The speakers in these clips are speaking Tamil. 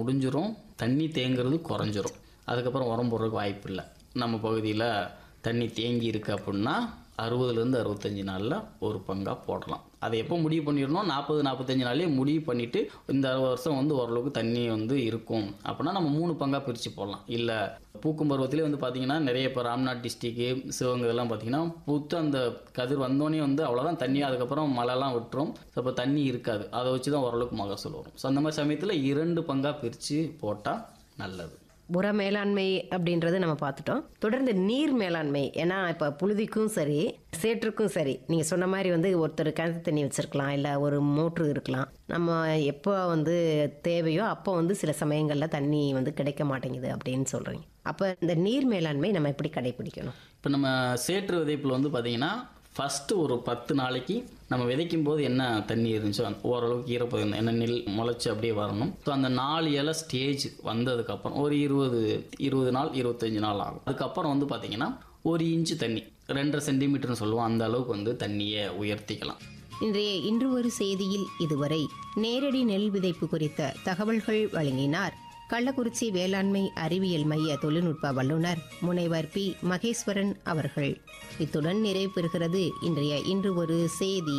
முடிஞ்சிரும் தண்ணி தேங்குறது குறைஞ்சிரும் அதுக்கப்புறம் உரம் போடுறதுக்கு வாய்ப்பு இல்லை நம்ம பகுதியில் தண்ணி தேங்கி இருக்கு அப்படின்னா அறுபதுலேருந்து அறுபத்தஞ்சு நாளில் ஒரு பங்காக போடலாம் அதை எப்போ முடிவு பண்ணிடணும் நாற்பது நாற்பத்தஞ்சு நாள்லேயே முடிவு பண்ணிவிட்டு இந்த வருஷம் வந்து ஓரளவுக்கு தண்ணி வந்து இருக்கும் அப்படின்னா நம்ம மூணு பங்காக பிரித்து போடலாம் இல்லை பூக்கும் பருவத்திலே வந்து பார்த்திங்கன்னா நிறைய இப்போ ராம்நாத் டிஸ்ட்ரிக்கு சிவகங்கை இதெல்லாம் பார்த்திங்கன்னா பூத்து அந்த கதிர் வந்தோடனே வந்து அவ்வளோதான் தண்ணி அதுக்கப்புறம் மழைலாம் விட்டுரும் ஸோ அப்போ தண்ணி இருக்காது அதை வச்சு தான் ஓரளவுக்கு மகசூல் வரும் ஸோ அந்த மாதிரி சமயத்தில் இரண்டு பங்காக பிரித்து போட்டால் நல்லது உர மேலாண்மை அப்படின்றத நம்ம பார்த்துட்டோம் தொடர்ந்து நீர் மேலாண்மை ஏன்னா இப்போ புழுதிக்கும் சரி சேற்றுக்கும் சரி நீங்கள் சொன்ன மாதிரி வந்து ஒருத்தர் கிணத்து தண்ணி வச்சுருக்கலாம் இல்லை ஒரு மோட்ரு இருக்கலாம் நம்ம எப்போ வந்து தேவையோ அப்போ வந்து சில சமயங்களில் தண்ணி வந்து கிடைக்க மாட்டேங்குது அப்படின்னு சொல்கிறீங்க அப்போ இந்த நீர் மேலாண்மை நம்ம எப்படி கடைபிடிக்கணும் இப்போ நம்ம சேற்று விதைப்பில் வந்து பார்த்திங்கன்னா ஃபஸ்ட்டு ஒரு பத்து நாளைக்கு நம்ம விதைக்கும் போது என்ன தண்ணி இருந்துச்சோ அந்த ஓரளவுக்கு ஈரப்பதம் என்ன நெல் முளைச்சி அப்படியே வரணும் ஸோ அந்த நாலு இலை ஸ்டேஜ் வந்ததுக்கப்புறம் ஒரு இருபது இருபது நாள் இருபத்தஞ்சி நாள் ஆகும் அதுக்கப்புறம் வந்து பார்த்திங்கன்னா ஒரு இன்ச்சு தண்ணி ரெண்டரை சென்டிமீட்டர்னு சொல்லுவோம் அந்த அளவுக்கு வந்து தண்ணியை உயர்த்திக்கலாம் இன்றைய இன்று ஒரு செய்தியில் இதுவரை நேரடி நெல் விதைப்பு குறித்த தகவல்கள் வழங்கினார் கள்ளக்குறிச்சி வேளாண்மை அறிவியல் மைய தொழில்நுட்ப வல்லுநர் முனைவர் பி மகேஸ்வரன் அவர்கள் இத்துடன் நிறைவு பெறுகிறது இன்றைய இன்று ஒரு செய்தி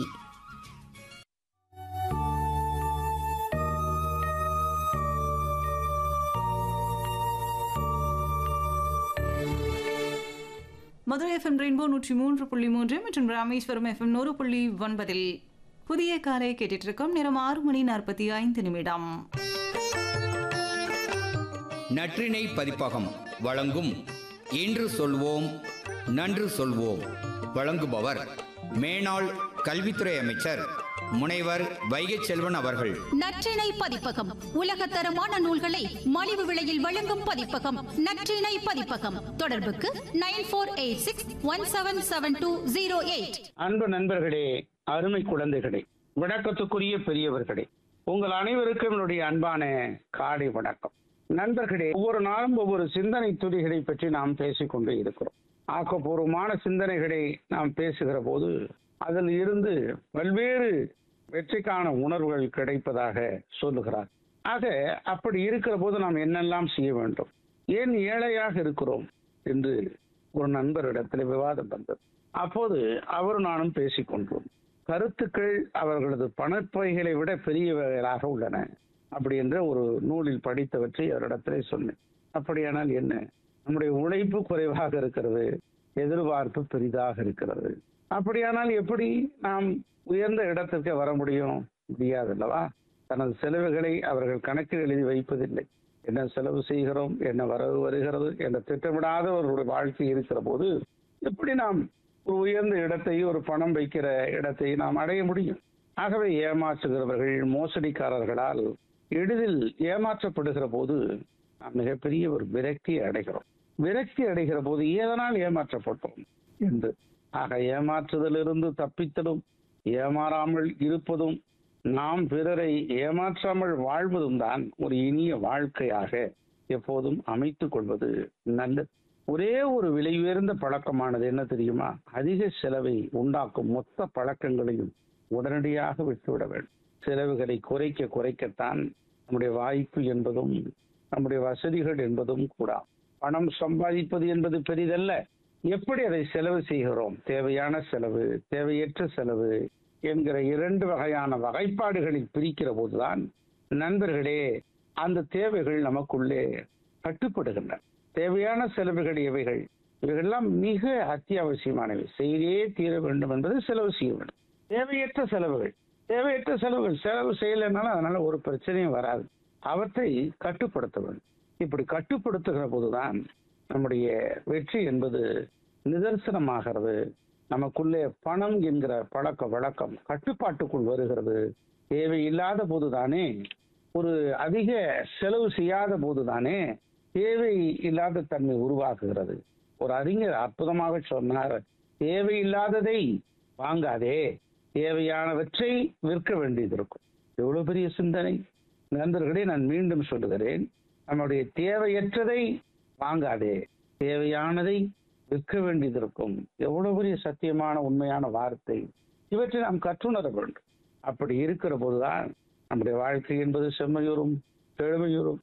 மதுரை எஃப்எம் ரெயின்போ நூற்றி மூன்று புள்ளி மூன்று மற்றும் ராமேஸ்வரம் எஃப்எம் நூறு புள்ளி ஒன்பதில் புதிய காரை கேட்டுட்டு இருக்கோம் நேரம் ஆறு மணி நாற்பத்தி ஐந்து நிமிடம் நற்றிணை பதிப்பகம் வழங்கும் இன்று சொல்வோம் நன்று சொல்வோம் வழங்குபவர் மேனாள் கல்வித்துறை அமைச்சர் முனைவர் வைகை செல்வன் அவர்கள் நற்றிணை பதிப்பகம் உலகத்தரமான நூல்களை மலிவு விலையில் வழங்கும் பதிப்பகம் நற்றிணை பதிப்பகம் தொடர்புக்கு nine four eight six one seven seven two zero eight அன்பு நண்பர்களே அருமை குழந்தைகளே வணக்கத்துக்குரிய பெரியவர்களே உங்கள் அனைவருக்கும் என்னுடைய அன்பான காலை வணக்கம் நண்பர்களே ஒவ்வொரு நாளும் ஒவ்வொரு சிந்தனை துளிகளை பற்றி நாம் பேசிக்கொண்டு இருக்கிறோம் ஆக்கப்பூர்வமான சிந்தனைகளை நாம் பேசுகிற போது அதில் இருந்து பல்வேறு வெற்றிக்கான உணர்வுகள் கிடைப்பதாக சொல்லுகிறார் ஆக அப்படி இருக்கிற போது நாம் என்னெல்லாம் செய்ய வேண்டும் ஏன் ஏழையாக இருக்கிறோம் என்று ஒரு நண்பரிடத்தில் விவாதம் வந்தது அப்போது அவர் நானும் பேசிக்கொண்டோம் கருத்துக்கள் அவர்களது பணப்பைகளை விட பெரியவைகளாக உள்ளன அப்படி என்ற ஒரு நூலில் படித்தவற்றை அவரிடத்திலே சொன்னேன் அப்படியானால் என்ன நம்முடைய உழைப்பு குறைவாக இருக்கிறது எதிர்பார்ப்பு பெரிதாக இருக்கிறது அப்படியானால் எப்படி நாம் உயர்ந்த இடத்திற்கு வர முடியும் முடியாது அல்லவா தனது செலவுகளை அவர்கள் கணக்கில் எழுதி வைப்பதில்லை என்ன செலவு செய்கிறோம் என்ன வரவு வருகிறது என்ற திட்டமிடாத ஒரு வாழ்க்கை இருக்கிற போது எப்படி நாம் ஒரு உயர்ந்த இடத்தை ஒரு பணம் வைக்கிற இடத்தை நாம் அடைய முடியும் ஆகவே ஏமாற்றுகிறவர்கள் மோசடிக்காரர்களால் எளிதில் ஏமாற்றப்படுகிற போது நாம் மிகப்பெரிய ஒரு விரக்தியை அடைகிறோம் விரக்தி அடைகிற போது ஏதனால் ஏமாற்றப்பட்டோம் என்று ஆக ஏமாற்றுதலிருந்து தப்பித்தலும் ஏமாறாமல் இருப்பதும் நாம் பிறரை ஏமாற்றாமல் வாழ்வதும் தான் ஒரு இனிய வாழ்க்கையாக எப்போதும் அமைத்துக் கொள்வது நல்லது ஒரே ஒரு விலை உயர்ந்த பழக்கமானது என்ன தெரியுமா அதிக செலவை உண்டாக்கும் மொத்த பழக்கங்களையும் உடனடியாக விட்டுவிட வேண்டும் செலவுகளை குறைக்க குறைக்கத்தான் நம்முடைய வாய்ப்பு என்பதும் நம்முடைய வசதிகள் என்பதும் கூட பணம் சம்பாதிப்பது என்பது பெரிதல்ல எப்படி அதை செலவு செய்கிறோம் தேவையான செலவு தேவையற்ற செலவு என்கிற இரண்டு வகையான வகைப்பாடுகளில் பிரிக்கிற போதுதான் நண்பர்களே அந்த தேவைகள் நமக்குள்ளே கட்டுப்படுகின்றன தேவையான செலவுகள் எவைகள் இவைகள்லாம் மிக அத்தியாவசியமானவை செய்தே தீர வேண்டும் என்பது செலவு செய்ய வேண்டும் தேவையற்ற செலவுகள் தேவையற்ற செலவுகள் செலவு செய்யலைனாலும் அதனால ஒரு பிரச்சனையும் வராது அவற்றை கட்டுப்படுத்த வேண்டும் இப்படி கட்டுப்படுத்துகிற போதுதான் நம்முடைய வெற்றி என்பது நிதர்சனமாகிறது நமக்குள்ளே பணம் என்கிற பழக்க வழக்கம் கட்டுப்பாட்டுக்குள் வருகிறது தேவையில்லாத போதுதானே ஒரு அதிக செலவு செய்யாத போதுதானே தேவை இல்லாத தன்மை உருவாக்குகிறது ஒரு அறிஞர் அற்புதமாக சொன்னார் தேவையில்லாததை வாங்காதே தேவையானவற்றை விற்க வேண்டியது இருக்கும் எவ்வளவு பெரிய சிந்தனை நண்பர்களே நான் மீண்டும் சொல்லுகிறேன் நம்முடைய தேவையற்றதை வாங்காதே தேவையானதை விற்க வேண்டியது இருக்கும் எவ்வளவு பெரிய சத்தியமான உண்மையான வார்த்தை இவற்றை நாம் கற்றுணர வேண்டும் அப்படி இருக்கிற போதுதான் நம்முடைய வாழ்க்கை என்பது செம்மையுறும் செழுமையுறும்